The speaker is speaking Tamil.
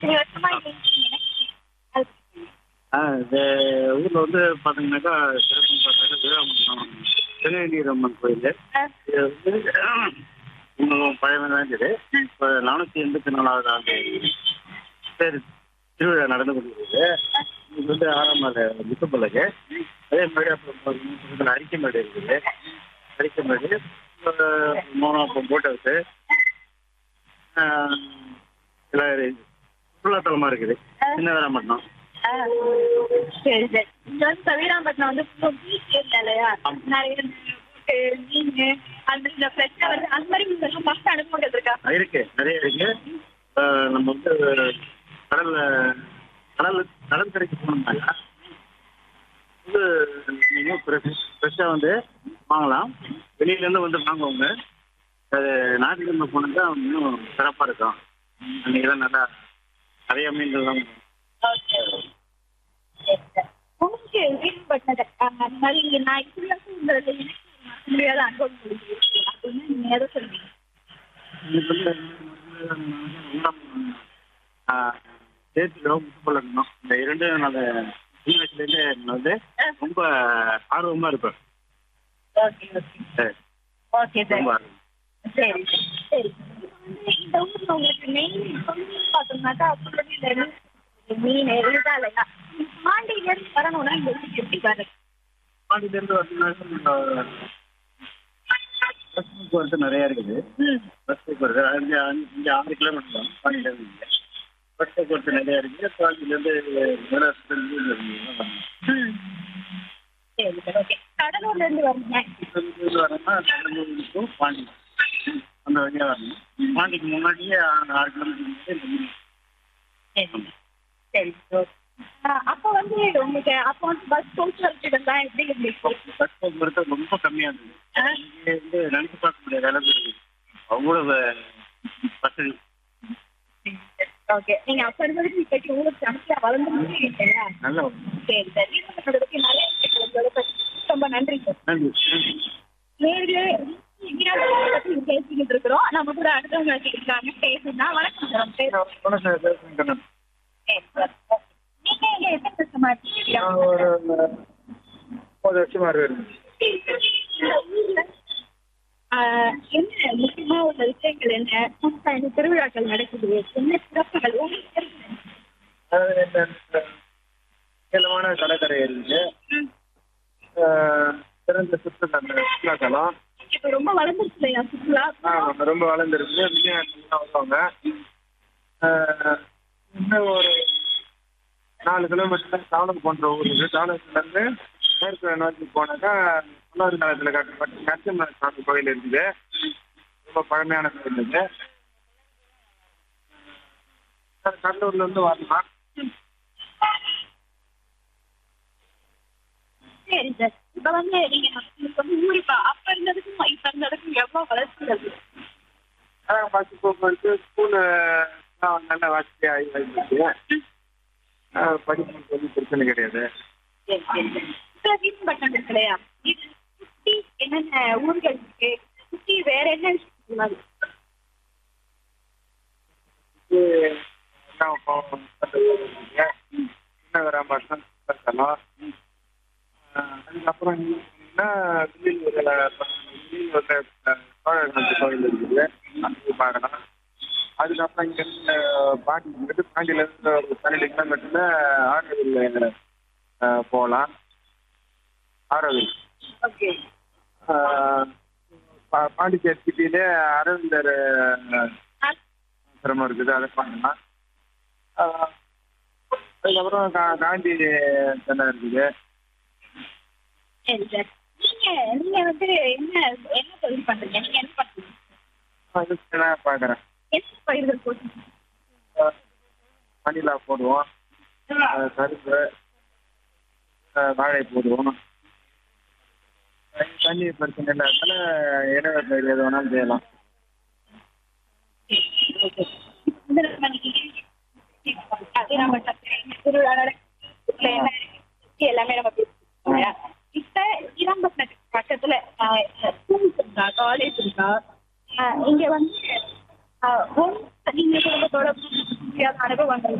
இத்தனை வருஷமா இங்க இருக்கீங்க. அது ஆ இந்த ஊரில் வந்து பார்த்தீங்கன்னாக்கா சிறப்பு பார்த்தாக்கா வீராமட்டம் திருநெல்வேலியம்மன் கோயில் ஆ, இது வந்து இன்னும் பழமைதான் இருக்குது இப்போ நானூற்றி எண்பத்தி நாலாவது ஆண்டு பேர் திருவிழா நடந்து கொண்டிருக்குது இது வந்து ஆறாம் நாள் முத்துப்பலகு அதே மாதிரி அப்புறம் பக்கத்துல அரிக்கமேடு இருக்குது அரிக்கமேடு மூணாப்பம் போட் ஹவுஸு எல்லாம் இருக்குது. சுற்றுலாத்தலமாக இருக்குது சின்ன வீராமட்டம் ஆ. சரி சரி இங்க வந்து இப்ப வீராம்பட்டினம் வந்து full beach area இல்லையா ஆமா. நிறைய இந்த boat, மீன் அந்த இந்த ஃப்ரெஷ்ஷா வந்து அந்த மாதிரி உங்களுக்கு ஃபர்ஸ்ட் அனுபவங்கள் இருக்கா இருக்கு நிறைய இருக்கு இப்போ நம்ம வந்து கடல்ல கடல் கடல் கரைக்கு போனோம்னாக்கா வந்து நீங்க ஃப்ரெஷ்ஷாக வந்து வாங்கலாம் வெளியில இருந்து வந்து வாங்குவாங்க அது ஞாயிற்றுக்கிழமை போனாக்கா இன்னும் சிறப்பாக இருக்கும் அன்னைக்கு தான் நல்லா நிறைய மீன்கள்லாம் ஓகே சரி சார் உங்களுக்கு வீராம்பட்டினத்தை அந்த மாதிரி இங்க நான் இப்படி வந்து எனக்கு மறக்க முடியாத அனுபவம் இருக்கு அப்படின்னு நீங்க எதை சொல்றீங்க இன்னைக்கு வந்து சேர்த்துக்கோ முட்டுப்பள்ளணும் இந்த இரண்டு நான் சின்ன வயசுலேருந்தே நான் வந்து ரொம்ப ஆர்வமாக இருப்பேன் ஓகே ஓகே சரி ஓகே சார் ரொம்ப ஆர்வம் சரி சரி இந்த ஊர்ல உங்களுக்கு மெயின் பார்த்தோம்னாக்கா அப்புறம் இந்த மீன் இதுதான் இல்லையா பாண்டியில இருந்து வரணும்னா இந்த ஊருக்கு எப்படி வர்றது பாண்டியிலேருந்து பார்த்தீங்கன்னா பஸ் போக்குவரத்து நிறையா இருக்குது ம் பஸ் போக்குவரத்து அஞ்சு இங்கே ஆறு கிலோமீட்டர் தான் பாண்டியிலேருந்து இங்கே பஸ் போக்குவரத்து நிறையா இருக்குது பாண்டியிலேருந்து மேலாசிலேருந்து ம் சரி சார் ஓகே கடலூர்ல இருந்து வரீங்க இருந்து வரணும்னா கடலூருக்கும் பாண்டி அந்த வழியாக வரணும் பாண்டிக்கு முன்னாடியே ஆறு கிலோமீட்டர் சரி சரி ஓகே அப்போ வந்து உங்களுக்கு அப்போ வந்து பஸ் போக்குவரத்து தான் எப்படி இருந்துச்சு பஸ் போக்குவரத்து ரொம்ப கம்மியாக இருந்தது ஆ, இங்கே வந்து நினைச்சு பார்க்க முடியாத அளவுக்கு இருக்குது அவ்வளோ வசதி ஓகே நீங்க அப்ப இருந்ததுக்கு இப்ப ஊருக்கு சமைச்சா வளர்ந்து இல்லையா நல்ல சரி சார் வீரப்பட்டதை பத்தி நிறைய விஷயங்கள் உங்களோட பேசி- ரொம்ப நன்றி சார் நன்றி நன்றி நேரிலே வீராப்பட்டத்தை பத்தி பேசிக்கிட்டு இருக்கிறோம் நம்ம கூட அடுத்தவங்க இருக்காங்க பேசுனா வணக்கம் சார் உங்க பேர் வணக்கம் சார் பேசுகிறேன் கண்ணன் சரி சார் ஓகே. நீங்க இங்க எத்தனை வருஷமா இருக்கீங்க நான் ஒரு முப்பது வருஷமா இருக்கேன் சரி சார். இந்த ஊர்ல ஆஹ், என்ன முக்கியமா உள்ள விஷயங்கள் என்ன புதுசா என்ன திருவிழாக்கள் நடக்குது என்ன சிறப்புகள் உங்களுக்கு தெரியுமா? அதாவது இந்த நீளமான கடற்கரை இருக்குது ம். ஆஹ் சிறந்த சுற்றுலா சுற்றுலாத்தலம் இப்ப ரொம்ப வளர்ந்துருச்சு இல்லையா சுற்றுலா ஆஹ் ரொம்ப வளர்ந்துருக்கு வெளிநாட்டுலாம் வருவாங்க ஆஹ் இன்னும் ஒரு நாலு கிலோமீட்டர் தாவளம் போன்ற ஊர் இருக்குது தாவளத்துலேருந்து மேற்கு நோக்கி போனாக்கா முன்னோர் காலத்தில் கட்டப்பட்ட நரசிம்ம சாமி கோயில் இருக்குது ரொம்ப பழமையான கோயில் இது கடலூர்ல இருந்து வரலாம் சரி சார் இப்ப வந்து நீங்க இப்ப வந்து ஊர் இப்ப அப்ப இருந்ததுக்கும் இப்ப இருந்ததுக்கும் எவ்வளவு வளர்ச்சி இருக்கு அதான் பஸ் போக்குவரத்து ஸ்கூலு நல்ல வசதியாக ஆகிடுச்சு படிப்பு ஒன்றும் பிரச்சனை கிடையாது சரி சரி சரி இப்ப வீரப்பட்டினம் இருக்கு இல்லையா இது சுத்தி என்னென்ன ஊர்கள் இருக்கு சுத்தி வேற என்ன விஷயம் மாதிரி இது என்ன பாவம் சின்னகரா மட்டும் தலம் அதுக்கப்புறம் என்ன வில்லியூரில் வில்லியூரில் சோழர் கோயில் இருக்குது அங்கே பார்க்கலாம் அதுக்கப்புறம் இங்கேருந்து பாண்டி இருந்து பாண்டியிலேருந்து ஒரு பன்னெண்டு கிலோமீட்டரில் ஆரோவில் போகலாம் ஆரோவில் ஓகே பா- பாண்டிச்சேரி சிட்டியிலே அரவிந்தர் சிரமம் இருக்குது அதை பண்ணலாம் ஆஹ் அதுக்கப்புறம் கா காந்தி சென்னை இருக்குது சரி சார் நீங்க நீங்க வந்து என்ன என்ன தொழில் பண்றீங்க நீங்க என்ன பண்றீங்க நான் பார்க்குறேன் என்ன பயிர்கள் போட்டு மணிலா போடுவோம் ஆஹ் கரும்பு ஆஹ் வாழை போடுவோம் தண்ணி பிரச்சனை இல்லாதனால இடைவெளி பயிர் எது வேணாலும் செய்யலாம் வந்து நம்ம இன்னைக்கு நம்ம திருவிழா நடக்குது. என்ன இருக்கு, எல்லாமே நம்ம பேசிட்டு இல்லையா? இப்ப இளம்பட்டினத்துக்கு பக்கத்துல ஸ்கூல்ஸ் இருக்கா காலேஜ் இருக்கா ஆஹ் இங்க வந்து ஆஹ் ஒன்று நீங்க குடும்பத்தோட முடியாத அனுபவம் வாங்குறது